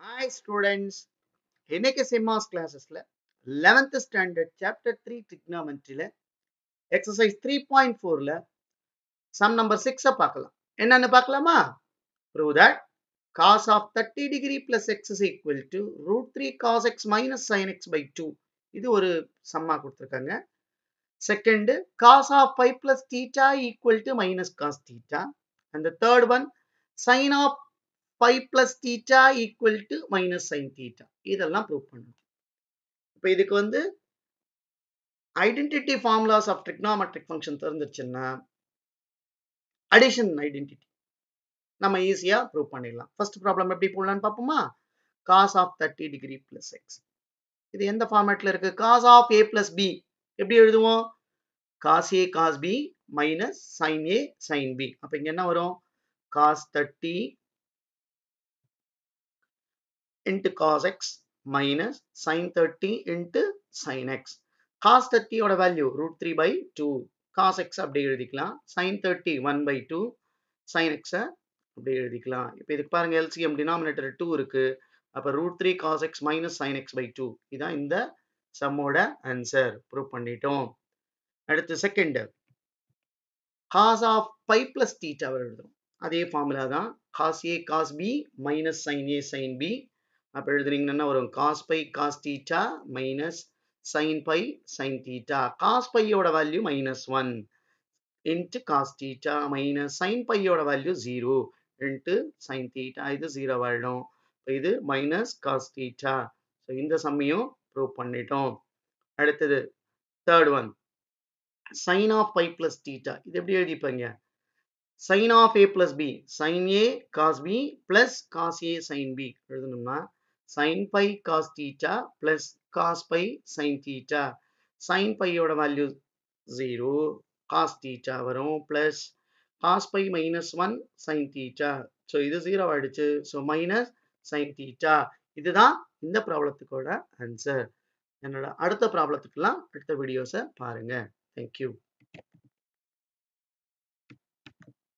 Hi students. இன்னைக்கு சிம்மாஸ் கிளாஸஸ்ல 11th ஸ்டாண்டர்ட் சாப்டர் த்ரீ ட்ரிக்னாமெட்ரியில எக்ஸசைஸ் த்ரீ பாயிண்ட் ஃபோர்ல சம் நம்பர் சிக்ஸை பார்க்கலாம் என்னன்னு பார்க்கலாமா prove that cos of 30 degree plus x is equal to root 3 cos x minus sin x by 2 இது ஒரு சம்மா கொடுத்துருக்காங்க second cos of 5 plus theta equal to minus cos theta and the third one sin of 5 plus theta equal to minus sin theta இதெல்லாம் prove பண்ணணும் இப்போ இதுக்கு வந்து identity formulas of trigonometric function தெரிஞ்சிருச்சுன்னா அடிஷன் ஐடென்டிட்டி நம்ம ஈஸியா prove பண்ணிடலாம் first problem எப்படி போடலாம்னு பார்ப்போமா cos of thirty degree plus x இது எந்த ஃபார்மேட்ல இருக்கு cos of A plus B எப்படி எழுதுவோம் cos A cos B minus sine A sine B அப்ப இங்க என்ன வரும் cos thirty into cos x minus sine thirty into sine x cos தேர்ட்டியோட value root three by two cos x அப்படி எழுதிக்கலாம் sine thirty one by two sine எக்ஸை அப்படி எழுதிக்கலாம் இப்போ இதுக்கு பாருங்க எல்சிஎம் டினாமினேட்டர் டூ இருக்கு அப்போ root three cos x minus sine x by two இதான் இந்த சம்மோட ஆன்சர் ப்ரூவ் பண்ணிட்டோம் அடுத்து second cos of pi plus theta எழுதுறோம் அதே ஃபார்முலா தான் cos A cos B minus sine A sine B அப்போ எழுதுனீங்கன்னா வரும் cos pi cos theta minus sine pi sine theta cos பையோட value minus one into cos theta minus sine பையோட value zero into sine theta இது zero ஆயிடும் இது minus cos theta so இந்த சம்மையும் prove பண்ணிட்டோம் அடுத்தது third one sine of pi plus theta இது எப்படி எழுதிப்பீங்க sine of A plus B sine A cos B plus cos A sine B எழுதணும்னா sine pi cos theta plus cos pi sine theta sine பையோட value zero cos theta வரும் plus cos pi minus one sine theta so இது zero ஆயிடுச்சு so minus sine theta இதுதான் இந்த ப்ராப்ளத்துக்கோட answer என்னோட அடுத்த ப்ராப்ளத்துக்கெல்லாம் அடுத்த வீடியோஸை பாருங்க தேங்க்யூ